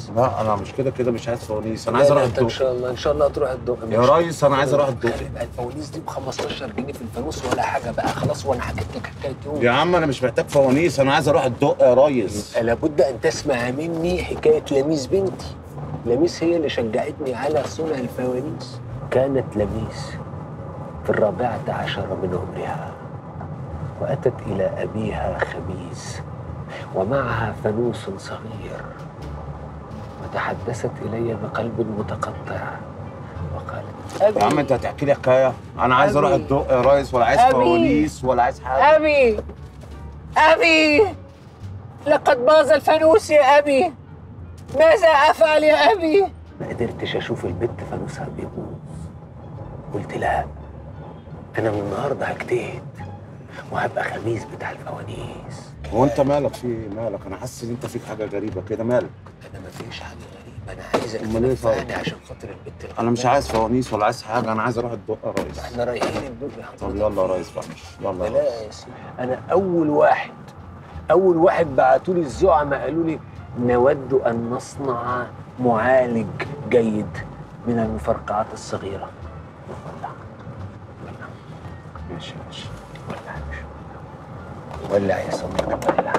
فوانيس لا انا مش كده كده مش عايز فوانيس انا لا، عايز لا، اروح انت ان الدق شاء الله ان شاء الله هتروح الدق يا ريس انا عايز اروح الدق بقى الفوانيس دي ب 15 جنيه في الفانوس ولا حاجه بقى خلاص وانا حكيت لك حكايه يوم يا عم انا مش محتاج فوانيس انا عايز اروح الدق يا ريس لابد ان تسمع مني حكايه لميس بنتي لميس هي اللي شجعتني على صنع الفوانيس كانت لميس في الرابعه عشر من عمرها واتت الى ابيها خبيث ومعها فانوس صغير وتحدثت الي بقلب متقطع وقالت أبي يا عم انت هتحكي لي حكايه انا عايز أبي. اروح الدق يا ريس ولا عايز أبي. فوانيس ولا عايز حاجه أبي أبي لقد باظ الفانوس يا أبي ماذا أفعل يا أبي؟ ما قدرتش أشوف البت فانوسها بيبوظ قلت لا أنا من النهاردة هجتهد وهبقى خميس بتاع الفوانيس هو انت مالك في ايه مالك انا حاسس ان انت فيك حاجه غريبه كده مالك أنا ما فيش حاجة غريبة أنا عايزك أمال إيه طيب؟ تنفعني عشان خاطر البت انا مش عايز فوانيس ولا عايز حاجه انا عايز اروح الدق يا ريس احنا رايحين الدنيا طب يلا يا ريس بقى يلا يا لا ريس يا سيدي انا اول واحد اول واحد بعتوا لي الزعماء قالوا لي نود ان نصنع معالج جيد من المفرقعات الصغيره ولع ولع ماشي ماشي ولع يا باشا. ولع يا صديقي ولع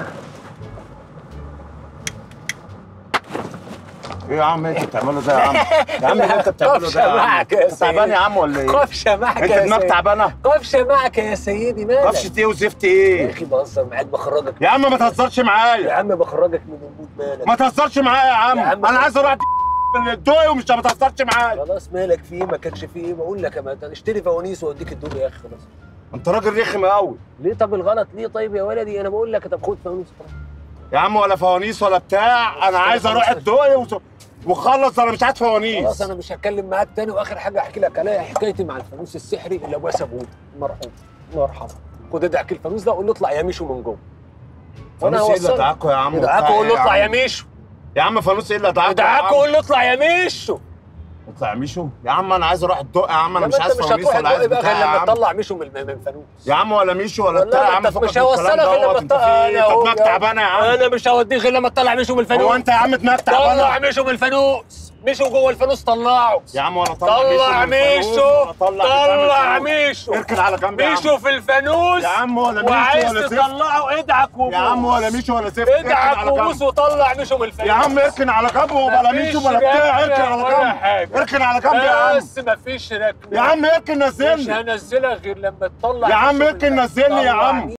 ايه يا عم انت بتعمله ده يا عم يا عم اللي انت بتعمله ده يا عم معك يا انت تعبان يا سيدي. عم ولا ايه قفشه معك انت يا دماغك سيدي تعبانه قفشه معك يا سيدي مالك قفشه ايه وزفت يا ايه اخي بهزر معاك بخرجك يا عم ما تهزرش يا معايا عم بخرجك من المود مالك ما تهزرش معايا يا عم يا عم انا عايز اروح من الدوي ومش ما تهزرش معايا خلاص مالك فيه ما كانش فيه ايه بقول لك ما اشتري فوانيس واوديك الدور يا اخي خلاص انت راجل رخم قوي ليه طب الغلط ليه طيب يا ولدي انا بقول لك طب خد فانوس خلاص. يا عم ولا فوانيس ولا بتاع انا عايز اروح الدوي وز- وخلص انا مش عايز خلاص فوانيس انا مش هتكلم معاك تاني واخر حاجه احكي لك عليها حكايتي مع الفانوس السحري اللي ابويا سابهولي مرحوم مرحبا خد ادعك الفانوس ده قول له اطلع يا ميشو من جوه فانوس ايه اللي هوصلك. ادعاكوا يا عم ادعاك وبتاع قول ايه له اطلع يا عم؟ ميشو يا عم فانوس ايه اللي ادعاكوا يا ادعاك عم؟ قول له اطلع يا ميشو اطلع يا ميشو يا عم انا عايز اروح الدق يا عم انا لما مش عايز انت مش فوانيس هتروح ولا عايز الدق بقى بتاع غير يا لما عم تطلع ميشو من من فانوس يا عم ولا ميشو ولا والله بتاع يا ما عم انت فكك مش من الكلام هوصلك غير دوت لما انت في ايه انا انت اهو دماغك يا- تعبانه يا عم انا مش هوديك غير لما تطلع ميشو من الفانوس هو انت يا عم دماغك طلع تعبانه ميشو من الفانوس ميشو جوه الفانوس طلعه يا عم ولا طلع طلع من الفانوس ميشو ولا طلع طلع من ميشو اركن على جنب يا عم ميشو في الفانوس يا عم ولا ميشو وعايز ولا زفت تطلعه ادعك وبوس يا عم ولا ميشو ولا زفت اركن ادعك على وبوس جنب وطلع ميشو من الفانوس يا عم اركن على جنب وبلا مفيش ميشو ولا بتاع اركن ركنة على ولا جنب حاجة. اركن على جنب يا عم بس مفيش ركنه يا عم اركن مش نزلني هنزلها غير لما تطلع يا عم ميشو من اركن الفانوس. نزلني يا طلع عم